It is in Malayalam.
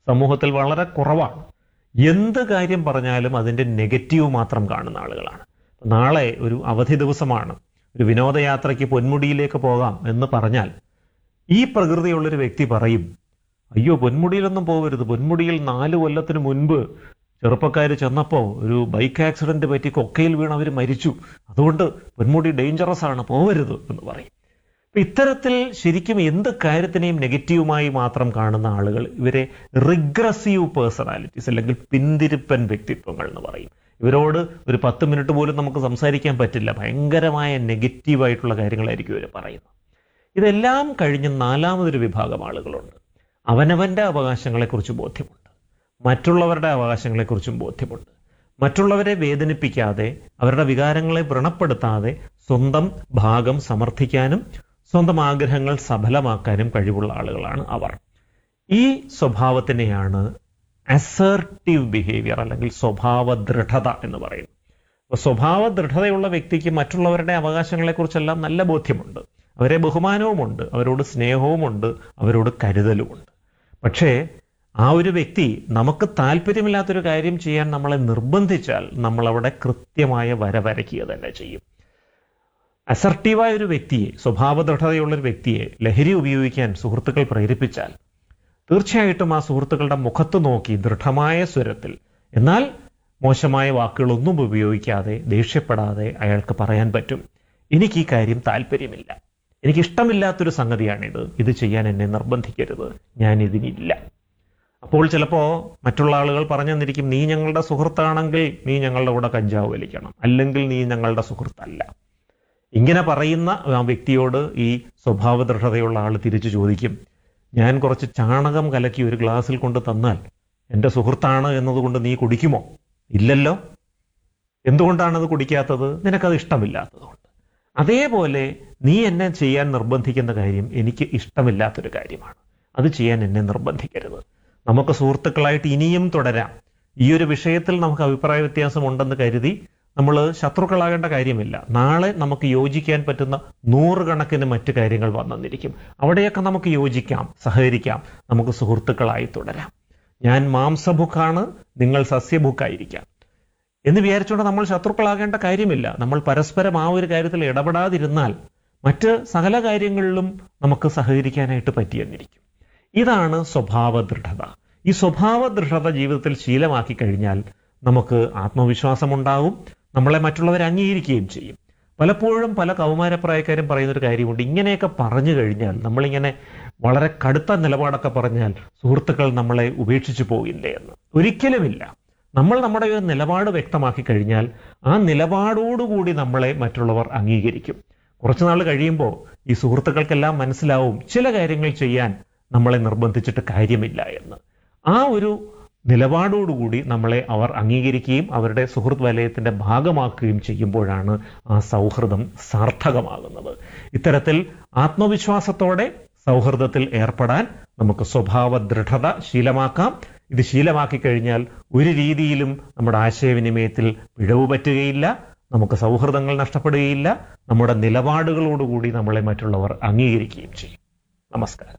സമൂഹത്തിൽ വളരെ കുറവാണ് എന്ത് കാര്യം പറഞ്ഞാലും അതിന്റെ നെഗറ്റീവ് മാത്രം കാണുന്ന ആളുകളാണ് നാളെ ഒരു അവധി ദിവസമാണ് ഒരു വിനോദയാത്രയ്ക്ക് പൊന്മുടിയിലേക്ക് പോകാം എന്ന് പറഞ്ഞാൽ ഈ പ്രകൃതിയുള്ളൊരു വ്യക്തി പറയും അയ്യോ പൊന്മുടിയിലൊന്നും പോകരുത് പൊന്മുടിയിൽ നാല് കൊല്ലത്തിന് മുൻപ് ചെറുപ്പക്കാർ ചെന്നപ്പോൾ ഒരു ബൈക്ക് ആക്സിഡന്റ് പറ്റി കൊക്കയിൽ വീണ് അവർ മരിച്ചു അതുകൊണ്ട് പൊന്മുടി ഡേഞ്ചറസ് ആണ് പോവരുത് എന്ന് പറയും അപ്പൊ ഇത്തരത്തിൽ ശരിക്കും എന്ത് കാര്യത്തിനെയും നെഗറ്റീവുമായി മാത്രം കാണുന്ന ആളുകൾ ഇവരെ റിഗ്രസീവ് പേഴ്സണാലിറ്റീസ് അല്ലെങ്കിൽ പിന്തിരിപ്പൻ വ്യക്തിത്വങ്ങൾ എന്ന് പറയും ഇവരോട് ഒരു പത്ത് മിനിറ്റ് പോലും നമുക്ക് സംസാരിക്കാൻ പറ്റില്ല ഭയങ്കരമായ നെഗറ്റീവായിട്ടുള്ള കാര്യങ്ങളായിരിക്കും ഇവർ പറയുന്നത് ഇതെല്ലാം കഴിഞ്ഞ് നാലാമതൊരു വിഭാഗം ആളുകളുണ്ട് അവനവന്റെ അവകാശങ്ങളെക്കുറിച്ച് ബോധ്യമുണ്ട് മറ്റുള്ളവരുടെ അവകാശങ്ങളെക്കുറിച്ചും ബോധ്യമുണ്ട് മറ്റുള്ളവരെ വേദനിപ്പിക്കാതെ അവരുടെ വികാരങ്ങളെ വ്രണപ്പെടുത്താതെ സ്വന്തം ഭാഗം സമർത്ഥിക്കാനും സ്വന്തം ആഗ്രഹങ്ങൾ സഫലമാക്കാനും കഴിവുള്ള ആളുകളാണ് അവർ ഈ സ്വഭാവത്തിനെയാണ് അസേർട്ടീവ് ബിഹേവിയർ അല്ലെങ്കിൽ സ്വഭാവ ദൃഢത എന്ന് പറയുന്നത് അപ്പൊ സ്വഭാവ ദൃഢതയുള്ള വ്യക്തിക്ക് മറ്റുള്ളവരുടെ അവകാശങ്ങളെക്കുറിച്ചെല്ലാം നല്ല ബോധ്യമുണ്ട് അവരെ ബഹുമാനവുമുണ്ട് അവരോട് സ്നേഹവുമുണ്ട് അവരോട് കരുതലുമുണ്ട് പക്ഷേ ആ ഒരു വ്യക്തി നമുക്ക് താല്പര്യമില്ലാത്തൊരു കാര്യം ചെയ്യാൻ നമ്മളെ നിർബന്ധിച്ചാൽ നമ്മൾ അവിടെ കൃത്യമായ വര വരയ്ക്കുക തന്നെ ചെയ്യും അസർട്ടീവായ ഒരു വ്യക്തിയെ സ്വഭാവ ദൃഢതയുള്ള ഒരു വ്യക്തിയെ ലഹരി ഉപയോഗിക്കാൻ സുഹൃത്തുക്കൾ പ്രേരിപ്പിച്ചാൽ തീർച്ചയായിട്ടും ആ സുഹൃത്തുക്കളുടെ മുഖത്ത് നോക്കി ദൃഢമായ സ്വരത്തിൽ എന്നാൽ മോശമായ വാക്കുകളൊന്നും ഉപയോഗിക്കാതെ ദേഷ്യപ്പെടാതെ അയാൾക്ക് പറയാൻ പറ്റും എനിക്ക് ഈ കാര്യം താല്പര്യമില്ല എനിക്ക് ഇഷ്ടമില്ലാത്തൊരു സംഗതിയാണിത് ഇത് ചെയ്യാൻ എന്നെ നിർബന്ധിക്കരുത് ഞാൻ ഇതിനില്ല അപ്പോൾ ചിലപ്പോ മറ്റുള്ള ആളുകൾ പറഞ്ഞു തന്നിരിക്കും നീ ഞങ്ങളുടെ സുഹൃത്താണെങ്കിൽ നീ ഞങ്ങളുടെ കൂടെ കഞ്ചാവ് വലിക്കണം അല്ലെങ്കിൽ നീ ഞങ്ങളുടെ സുഹൃത്തല്ല ഇങ്ങനെ പറയുന്ന ആ വ്യക്തിയോട് ഈ സ്വഭാവ ദൃഢതയുള്ള ആൾ തിരിച്ചു ചോദിക്കും ഞാൻ കുറച്ച് ചാണകം കലക്കി ഒരു ഗ്ലാസ്സിൽ കൊണ്ട് തന്നാൽ എൻ്റെ സുഹൃത്താണ് എന്നതുകൊണ്ട് നീ കുടിക്കുമോ ഇല്ലല്ലോ എന്തുകൊണ്ടാണ് അത് കുടിക്കാത്തത് നിനക്കത് ഇഷ്ടമില്ലാത്തതുകൊണ്ട് അതേപോലെ നീ എന്നെ ചെയ്യാൻ നിർബന്ധിക്കുന്ന കാര്യം എനിക്ക് ഇഷ്ടമില്ലാത്തൊരു കാര്യമാണ് അത് ചെയ്യാൻ എന്നെ നിർബന്ധിക്കരുത് നമുക്ക് സുഹൃത്തുക്കളായിട്ട് ഇനിയും തുടരാം ഈ ഒരു വിഷയത്തിൽ നമുക്ക് അഭിപ്രായ വ്യത്യാസം ഉണ്ടെന്ന് കരുതി നമ്മൾ ശത്രുക്കളാകേണ്ട കാര്യമില്ല നാളെ നമുക്ക് യോജിക്കാൻ പറ്റുന്ന നൂറുകണക്കിന് മറ്റു കാര്യങ്ങൾ വന്നെന്നിരിക്കും അവിടെയൊക്കെ നമുക്ക് യോജിക്കാം സഹകരിക്കാം നമുക്ക് സുഹൃത്തുക്കളായി തുടരാം ഞാൻ മാംസഭുക്കാണ് നിങ്ങൾ സസ്യഭുക്കായിരിക്കാം എന്ന് വിചാരിച്ചുകൊണ്ട് നമ്മൾ ശത്രുക്കളാകേണ്ട കാര്യമില്ല നമ്മൾ പരസ്പരം ആ ഒരു കാര്യത്തിൽ ഇടപെടാതിരുന്നാൽ മറ്റ് സകല കാര്യങ്ങളിലും നമുക്ക് സഹകരിക്കാനായിട്ട് പറ്റിയെന്നിരിക്കും ഇതാണ് സ്വഭാവ ദൃഢത ഈ സ്വഭാവ ദൃഢത ജീവിതത്തിൽ ശീലമാക്കി കഴിഞ്ഞാൽ നമുക്ക് ആത്മവിശ്വാസമുണ്ടാവും നമ്മളെ മറ്റുള്ളവർ അംഗീകരിക്കുകയും ചെയ്യും പലപ്പോഴും പല കൗമാരപ്രായക്കാരും പറയുന്ന ഒരു കാര്യമുണ്ട് ഇങ്ങനെയൊക്കെ പറഞ്ഞു കഴിഞ്ഞാൽ നമ്മളിങ്ങനെ വളരെ കടുത്ത നിലപാടൊക്കെ പറഞ്ഞാൽ സുഹൃത്തുക്കൾ നമ്മളെ ഉപേക്ഷിച്ചു പോകില്ലേ എന്ന് ഒരിക്കലുമില്ല നമ്മൾ നമ്മുടെ ഒരു നിലപാട് വ്യക്തമാക്കി കഴിഞ്ഞാൽ ആ നിലപാടോടുകൂടി നമ്മളെ മറ്റുള്ളവർ അംഗീകരിക്കും കുറച്ചു നാൾ കഴിയുമ്പോൾ ഈ സുഹൃത്തുക്കൾക്കെല്ലാം മനസ്സിലാവും ചില കാര്യങ്ങൾ ചെയ്യാൻ നമ്മളെ നിർബന്ധിച്ചിട്ട് കാര്യമില്ല എന്ന് ആ ഒരു നിലപാടോടുകൂടി നമ്മളെ അവർ അംഗീകരിക്കുകയും അവരുടെ സുഹൃത്ത് വലയത്തിന്റെ ഭാഗമാക്കുകയും ചെയ്യുമ്പോഴാണ് ആ സൗഹൃദം സാർത്ഥകമാകുന്നത് ഇത്തരത്തിൽ ആത്മവിശ്വാസത്തോടെ സൗഹൃദത്തിൽ ഏർപ്പെടാൻ നമുക്ക് സ്വഭാവ ദൃഢത ശീലമാക്കാം ഇത് ശീലമാക്കി കഴിഞ്ഞാൽ ഒരു രീതിയിലും നമ്മുടെ ആശയവിനിമയത്തിൽ പിഴവ് പറ്റുകയില്ല നമുക്ക് സൗഹൃദങ്ങൾ നഷ്ടപ്പെടുകയില്ല നമ്മുടെ നിലപാടുകളോടുകൂടി നമ്മളെ മറ്റുള്ളവർ അംഗീകരിക്കുകയും ചെയ്യും നമസ്കാരം